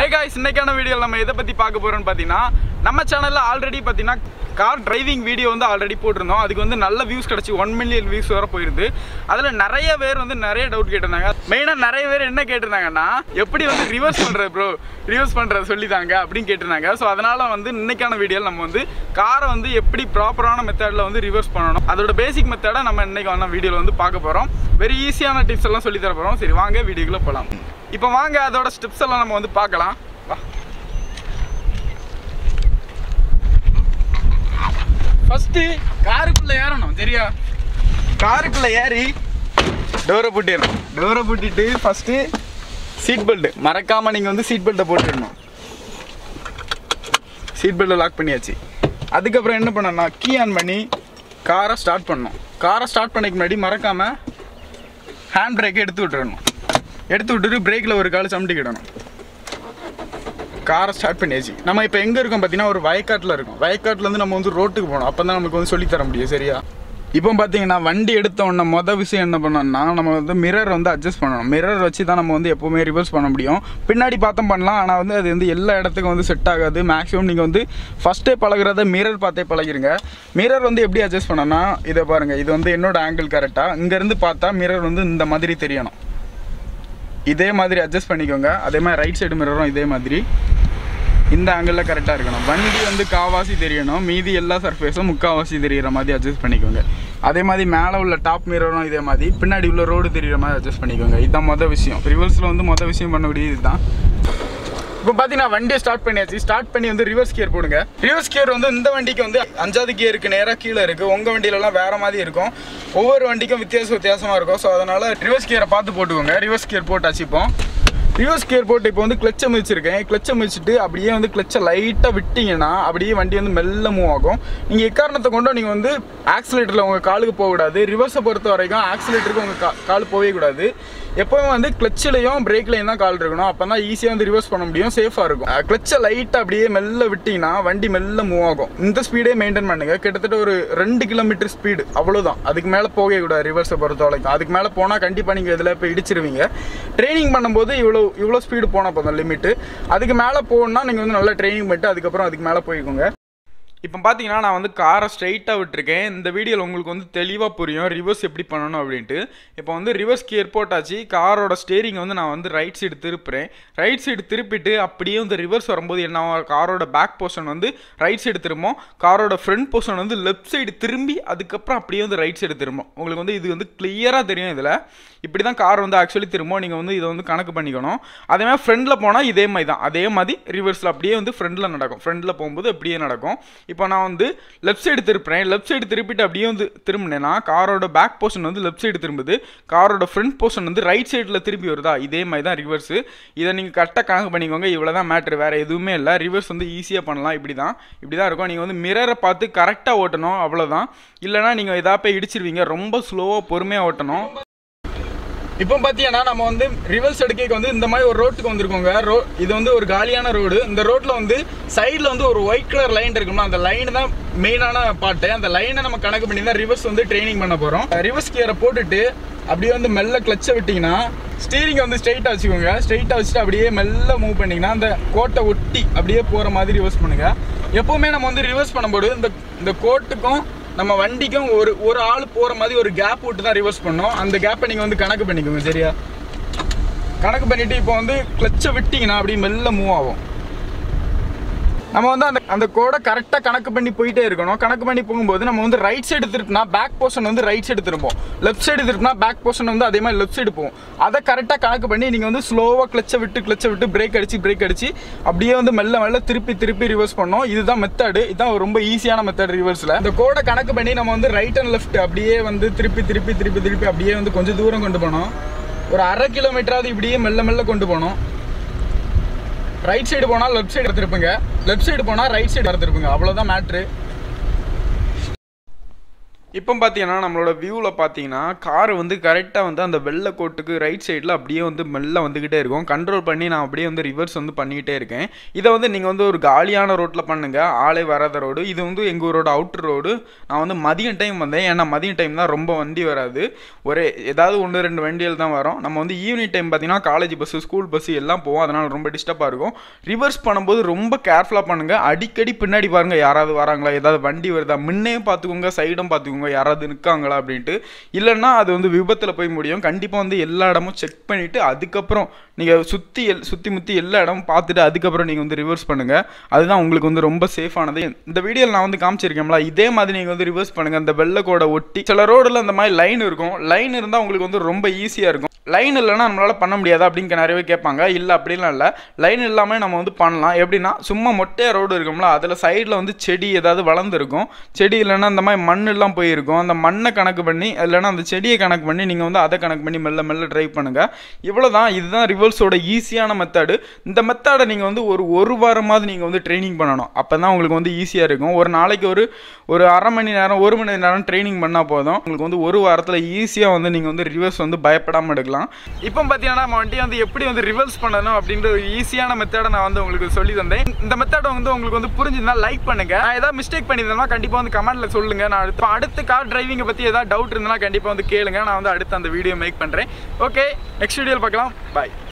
Hey guys இன்னைக்கான வீடியோவில் நம்ம எதை பற்றி பார்க்க போகிறோம்னு பார்த்தீங்கன்னா நம்ம சேனலில் ஆல்ரெடி பார்த்தீங்கன்னா கார் டிரைவிங் வீடியோ வந்து ஆல்ரெடி போட்டிருந்தோம் அதுக்கு வந்து நல்ல வியூஸ் கிடச்சி ஒன் மில்லியன் வியூஸ் வர போயிருது அதில் நிறைய பேர் வந்து நிறைய டவுட் கேட்டிருந்தாங்க மெயினாக நிறைய பேர் என்ன கேட்டிருந்தாங்கன்னா எப்படி வந்து ரிவர்ஸ் பண்ணுறது ப்ரோ ரிவர்ஸ் பண்ணுறது சொல்லித்தாங்க அப்படின்னு கேட்டிருந்தாங்க ஸோ அதனால் வந்து இன்னைக்கான வீடியோவில் நம்ம வந்து காரை வந்து எப்படி ப்ராப்பரான மெத்தடில் வந்து ரிவர்ஸ் பண்ணணும் அதோட பேசிக் மெத்தடை நம்ம இன்னைக்கான வீடியோவில் வந்து பார்க்க போகிறோம் வெரி ஈஸியான டிப்ஸ் எல்லாம் சொல்லி தர போகிறோம் சரி வாங்க வீடியோக்குள்ளே போகலாம் இப்போ வாங்க அதோட ஸ்டெப்ஸ் எல்லாம் நம்ம வந்து பார்க்கலாம் வா ஃபஸ்ட்டு காருக்குள்ளே ஏறணும் சரியா காருக்குள்ளே ஏறி டோரை பூட்டிடணும் டோரை பூட்டிட்டு ஃபஸ்ட்டு சீட் பெல்ட் மறக்காமல் நீங்கள் வந்து சீட் பெல்ட்டை போட்டுடணும் சீட் பெல்ட்டை லாக் பண்ணியாச்சு அதுக்கப்புறம் என்ன பண்ணணும்னா கீ ஆன் பண்ணி காரை ஸ்டார்ட் பண்ணணும் காரை ஸ்டார்ட் பண்ணிக்க முன்னாடி மறக்காமல் ஹேண்ட் பிரேக்கை எடுத்து விட்டுறணும் எடுத்து விட்டுட்டு பிரேக்கில் ஒரு கால் சமட்டிக்கிடணும் காரை ஸ்டார்ட் பண்ணியாச்சு நம்ம இப்போ எங்கே இருக்கோம் பார்த்தீங்கன்னா ஒரு வயக்காட்டில் இருக்கோம் வயக்காட்டிலேருந்து நம்ம வந்து ரோட்டுக்கு போகணும் அப்போ தான் நமக்கு வந்து சொல்லித் தர முடியும் சரியா இப்போ பார்த்தீங்கன்னா வண்டி எடுத்த உடனே மொதல் விஷயம் என்ன பண்ணோம்னா நம்ம வந்து மிரர் வந்து அட்ஜஸ்ட் பண்ணணும் மிரர் வச்சு தான் நம்ம வந்து எப்போவுமே ரிவர்ஸ் பண்ண முடியும் பின்னாடி பார்த்தோம் பண்ணலாம் ஆனால் வந்து அது வந்து எல்லா இடத்துக்கும் வந்து செட் ஆகாது மேக்ஸிமம் நீங்கள் வந்து ஃபஸ்ட்டே பழகுறத மிரர் பார்த்தே பழகிருங்க மிரர் வந்து எப்படி அட்ஜஸ்ட் பண்ணோம்னா இதை பாருங்கள் இது வந்து என்னோட ஆங்கிள் கரெக்டாக இங்கேருந்து பார்த்தா மிரர் வந்து இந்த மாதிரி தெரியணும் இதே மாதிரி அட்ஜஸ்ட் பண்ணிக்கோங்க அதே மாதிரி ரைட் சைடு மிரரும் இதே மாதிரி இந்த ஆங்கிளில் கரெக்டாக இருக்கணும் வண்டி வந்து காவாசி தெரியணும் மீதி எல்லா சர்ஃபேஸும் முக்காவாசி தெரிகிற மாதிரி அட்ஜஸ்ட் பண்ணிக்கோங்க அதே மாதிரி மேலே உள்ள டாப் மிரரும் இதே மாதிரி பின்னாடி உள்ள ரோடு தெரிகிற மாதிரி அட்ஜஸ்ட் பண்ணிக்கோங்க இதுதான் மொதல் விஷயம் ரிவர்ஸில் வந்து மொதல் விஷயம் பண்ணக்கூடியது இதுதான் இப்போ பார்த்தீங்கன்னா வண்டியை ஸ்டார்ட் பண்ணியாச்சு ஸ்டார்ட் பண்ணி வந்து ரிவர்ஸ் கியர் போடுங்க ரிவர்ஸ் கியர் வந்து இந்த வண்டிக்கு வந்து அஞ்சாவது கியருக்கு நேராக கீழே இருக்குது உங்கள் வண்டியிலலாம் வேறு மாதிரி இருக்கும் ஒவ்வொரு வண்டிக்கும் வித்தியாசம் வித்தியாசமாக இருக்கும் ஸோ அதனால் ரிவர்ஸ் கியரை பார்த்து போட்டுக்கோங்க ரிவர்ஸ் கியர் போட்டாச்சு இப்போ ரிவர்ஸ் கியர் போட்டு இப்போ வந்து கிளச்சை மிதிச்சிருக்கேன் கிளச்சை மிதிச்சிட்டு அப்படியே வந்து கிளச்சை லைட்டாக விட்டிங்கன்னா அப்படியே வண்டி வந்து மெல்ல மூவ் ஆகும் நீங்கள் எக்காரணத்தை கொண்டும் நீங்கள் வந்து ஆக்சிலேட்டரில் உங்கள் காலுக்கு போகக்கூடாது ரிவர்ஸை பொறுத்த வரைக்கும் ஆக்சிலேட்டருக்கு உங்கள் கா கால் போகவே கூடாது எப்போவும் வந்து கிளச்சிலையும் பிரேக்லையும் தான் கால் இருக்கணும் அப்போ தான் ஈஸியாக வந்து ரிவர்ஸ் பண்ண முடியும் சேஃபாக இருக்கும் கிளச்சை லைட்டாக அப்படியே மெல்ல விட்டிங்கன்னா வண்டி மெல்ல மூவ் ஆகும் இந்த ஸ்பீடே மெயின்டைன் பண்ணுங்க கிட்டத்தட்ட ஒரு ரெண்டு கிலோமீட்டர் ஸ்பீடு அவ்வளோதான் அதுக்கு மேலே போகவே கூடாது ரிவர்ஸை பொறுத்த வரைக்கும் அதுக்கு மேலே போனால் கண்டிப்பாக நீங்கள் இதில் போய் இடிச்சிருவீங்க ட்ரைனிங் பண்ணும்போது இவ்வளோ இவ்வளோ ஸ்பீடு போனால் போதும் லிமிட்டு அதுக்கு மேலே போகணுன்னா நீங்கள் வந்து நல்லா ட்ரைனிங் பண்ணிட்டு அதுக்கப்புறம் அதுக்கு மேலே போய்க்கோங்க இப்போ பார்த்தீங்கன்னா நான் வந்து காரை ஸ்ட்ரைட்டாக விட்டுருக்கேன் இந்த வீடியோவில் உங்களுக்கு வந்து தெளிவாக புரியும் ரிவர்ஸ் எப்படி பண்ணணும் அப்படின்ட்டு இப்போ வந்து ரிவர்ஸ் கியர் போட்டாச்சு காரோட ஸ்டேரிங் வந்து நான் வந்து ரைட் சைடு திருப்புறேன் ரைட் சைடு திருப்பிட்டு அப்படியே வந்து ரிவர்ஸ் வரும்போது என்ன ஆகும்? காரோட பேக் போர்ஷன் வந்து ரைட் சைடு திரும்பும் காரோட ஃப்ரண்ட் போர்ஷன் வந்து லெஃப்ட் சைடு திரும்பி அதுக்கப்புறம் அப்படியே வந்து ரைட் சைடு திரும்பும் உங்களுக்கு வந்து இது வந்து கிளியராக தெரியும் இதில் இப்படி தான் கார் வந்து ஆக்சுவலி திரும்பும் நீங்கள் வந்து இதை வந்து கணக்கு பண்ணிக்கணும் அதே மாதிரி ஃப்ரண்டில் போனால் இதே மாதிரி தான் அதே மாதிரி ரிவர்ஸில் அப்படியே வந்து ஃப்ரண்டில் நடக்கும் ஃப்ரண்டில் போகும்போது அப்படியே நடக்கும் இப்போ நான் வந்து லெஃப்ட் சைடு திருப்புறேன் லெஃப்ட் சைடு திருப்பிட்டு அப்படியே வந்து திரும்பினேன்னா காரோட பேக் போர்ஷன் வந்து லெஃப்ட் சைடு திரும்புது காரோட ஃப்ரண்ட் போர்ஷன் வந்து ரைட் சைடில் திரும்பி வருதா இதே மாதிரி தான் ரிவர்ஸு இதை நீங்கள் கரெக்டாக கணக்கு பண்ணிக்கோங்க இவ்வளோ தான் மேட்ரு வேறு எதுவுமே இல்லை ரிவர்ஸ் வந்து ஈஸியாக பண்ணலாம் இப்படி தான் இப்படி தான் இருக்கும் நீங்கள் வந்து மிரரை பார்த்து கரெக்டாக ஓட்டணும் அவ்வளோதான் இல்லைனா நீங்கள் எதா போய் இடிச்சிருவீங்க ரொம்ப ஸ்லோவாக பொறுமையாக ஓட்டணும் இப்போ பார்த்தீங்கன்னா நம்ம வந்து ரிவர்ஸ் எடுக்க வந்து இந்த மாதிரி ஒரு ரோட்டுக்கு வந்திருக்கோங்க ரோ இது வந்து ஒரு காலியான ரோடு இந்த ரோட்டில் வந்து சைடில் வந்து ஒரு ஒயிட் கலர் லைன் இருக்கும்னா அந்த லைன் தான் மெயினான பாட்டு அந்த லைனை நம்ம கணக்கு பண்ணி தான் ரிவர்ஸ் வந்து ட்ரைனிங் பண்ண போகிறோம் ரிவர்ஸ் கியரை போட்டுட்டு அப்படியே வந்து மெல்ல கிளச்சை விட்டிங்கன்னா ஸ்டீரிங் வந்து ஸ்ட்ரைட்டாக வச்சுக்கோங்க ஸ்ட்ரைட்டாக வச்சுட்டு அப்படியே மெல்ல மூவ் பண்ணிங்கன்னா அந்த கோட்டை ஒட்டி அப்படியே போகிற மாதிரி ரிவர்ஸ் பண்ணுங்க எப்போவுமே நம்ம வந்து ரிவர்ஸ் பண்ணும்போது இந்த இந்த கோட்டுக்கும் நம்ம வண்டிக்கும் ஒரு ஒரு ஆள் போகிற மாதிரி ஒரு கேப் விட்டு தான் ரிவர்ஸ் பண்ணோம் அந்த கேப்பை நீங்கள் வந்து கணக்கு பண்ணிக்கோங்க சரியா கணக்கு பண்ணிவிட்டு இப்போ வந்து கிளச்சை விட்டிங்கன்னா அப்படி மெல்ல மூவ் ஆகும் நம்ம வந்து அந்த அந்த கோடை கரெக்டாக கணக்கு பண்ணி போயிட்டே இருக்கணும் கணக்கு பண்ணி போகும்போது நம்ம வந்து ரைட் சைடு திருப்பினா பேக் போர்ஷன் வந்து ரைட் சைடு திருப்போம் லெஃப்ட் சைடு திருப்பினா பேக் போர்ஷன் வந்து அதே மாதிரி லெஃப்ட் சைடு போகும் அதை கரெக்டாக கணக்கு பண்ணி நீங்கள் வந்து ஸ்லோவாக கிளச்சை விட்டு கிளச்சை விட்டு பிரேக் அடிச்சு பிரேக் அடிச்சு அப்படியே வந்து மெல்ல மெல்ல திருப்பி திருப்பி ரிவர்ஸ் பண்ணோம் இதுதான் மெத்தடு இதுதான் ரொம்ப ஈஸியான மெத்தட் ரிவர்ஸில் இந்த கோடை கணக்கு பண்ணி நம்ம வந்து ரைட் அண்ட் லெஃப்ட் அப்படியே வந்து திருப்பி திருப்பி திருப்பி திருப்பி அப்படியே வந்து கொஞ்சம் தூரம் கொண்டு போனோம் ஒரு அரை கிலோமீட்டராவது இப்படியே மெல்ல மெல்ல கொண்டு போனோம் ரைட் சைடு போனால் லெஃப்ட் சைடு திருப்புங்க லெஃப்ட் சைடு போனால் ரைட் சைடு திருப்புங்க அவ்வளோதான் மேட்ரு இப்போ பார்த்தீங்கன்னா நம்மளோட வியூவில் பார்த்தீங்கன்னா கார் வந்து கரெக்டாக வந்து அந்த வெள்ளை கோட்டுக்கு ரைட் சைடில் அப்படியே வந்து மெல்ல வந்துக்கிட்டே இருக்கும் கண்ட்ரோல் பண்ணி நான் அப்படியே வந்து ரிவர்ஸ் வந்து பண்ணிக்கிட்டே இருக்கேன் இதை வந்து நீங்கள் வந்து ஒரு காலியான ரோட்டில் பண்ணுங்கள் ஆளே வராத ரோடு இது வந்து எங்கள் ஊரோட அவுட்டர் ரோடு நான் வந்து மதியம் டைம் வந்தேன் ஏன்னா மதியம் டைம் தான் ரொம்ப வண்டி வராது ஒரே ஏதாவது ஒன்று ரெண்டு வண்டிகள் தான் வரும் நம்ம வந்து ஈவினிங் டைம் பார்த்தீங்கன்னா காலேஜ் பஸ்ஸு ஸ்கூல் பஸ்ஸு எல்லாம் போவோம் அதனால் ரொம்ப டிஸ்டர்பாக இருக்கும் ரிவர்ஸ் பண்ணும்போது ரொம்ப கேர்ஃபுல்லாக பண்ணுங்கள் அடிக்கடி பின்னாடி பாருங்கள் யாராவது வராங்களா ஏதாவது வண்டி வருதா முன்னையும் பார்த்துக்கோங்க சைடும் பார்த்துக்கோங்க யாராவது நிற்காங்களா அப்படின்ட்டு இல்லைன்னா அது வந்து விபத்தில் போய் முடியும் கண்டிப்பாக வந்து எல்லா இடமும் செக் பண்ணிவிட்டு அதுக்கப்புறம் நீங்கள் சுற்றி எல் சுற்றி முற்றி எல்லா இடமும் பார்த்துட்டு அதுக்கப்புறம் நீங்கள் வந்து ரிவர்ஸ் பண்ணுங்கள் அதுதான் உங்களுக்கு வந்து ரொம்ப சேஃபானது இந்த வீடியோவில் நான் வந்து காமிச்சிருக்கேன்ல இதே மாதிரி நீங்கள் வந்து ரிவர்ஸ் பண்ணுங்கள் அந்த வெள்ளை கோடை ஒட்டி சில ரோடில் அந்த மாதிரி லைன் இருக்கும் லைன் இருந்தால் உங்களுக்கு வந்து ரொம்ப ஈஸியாக இருக்கும் லைன் இல்லைன்னா நம்மளால் பண்ண முடியாதா அப்படின்னு நிறைய பேர் கேட்பாங்க இல்லை அப்படிலாம் இல்லை லைன் இல்லாமல் நம்ம வந்து பண்ணலாம் எப்படின்னா சும்மா மொட்டையாக ரோடு இருக்கும்ல அதில் சைடில் வந்து செடி ஏதாவது வளர்ந்துருக்கும் செடி இல்லைன்னா அந்த மாதிரி மண்ணெல்லாம் போயிருக்கும் அந்த மண்ணை கணக்கு பண்ணி இல்லைன்னா அந்த செடியை கணக்கு பண்ணி நீங்கள் வந்து அதை கணக்கு பண்ணி மெல்ல மெல்ல ட்ரைவ் பண்ணுங்கள் இவ்வளோ தான் இதுதான் ரிவர்ஸோட ஈஸியான மெத்தடு இந்த மெத்தடை நீங்கள் வந்து ஒரு ஒரு வாரமாவது நீங்கள் வந்து ட்ரைனிங் பண்ணணும் அப்போ தான் உங்களுக்கு வந்து ஈஸியாக இருக்கும் ஒரு நாளைக்கு ஒரு ஒரு அரை மணி நேரம் ஒரு மணி நேரம் ட்ரைனிங் பண்ணால் போதும் உங்களுக்கு வந்து ஒரு வாரத்தில் ஈஸியாக வந்து நீங்கள் வந்து ரிவர்ஸ் வந்து பயப்படாமல் எடுக்கலாம் இப்போ பார்த்தீங்கன்னா நம்ம வண்டியை வந்து எப்படி வந்து ரிவர்ஸ் பண்ணணும் அப்படின்ற ஒரு ஈஸியான மெத்தடை நான் வந்து உங்களுக்கு சொல்லி தந்தேன் இந்த மெத்தடை வந்து உங்களுக்கு வந்து புரிஞ்சிருந்தா லைக் பண்ணுங்க நான் ஏதாவது மிஸ்டேக் பண்ணியிருந்தேன்னா கண்டிப்பாக வந்து கமெண்ட்ல சொல்லுங்க நான் அடுத்து அடுத்த கார் டிரைவிங்கை பற்றி ஏதாவது டவுட் இருந்தால் கண்டிப்பாக வந்து கேளுங்க நான் வந்து அடுத்து அந்த வீடியோ மேக் பண்ணுறேன் ஓகே நெக்ஸ்ட் வீடியோவில் பார்க்கலாம் பாய்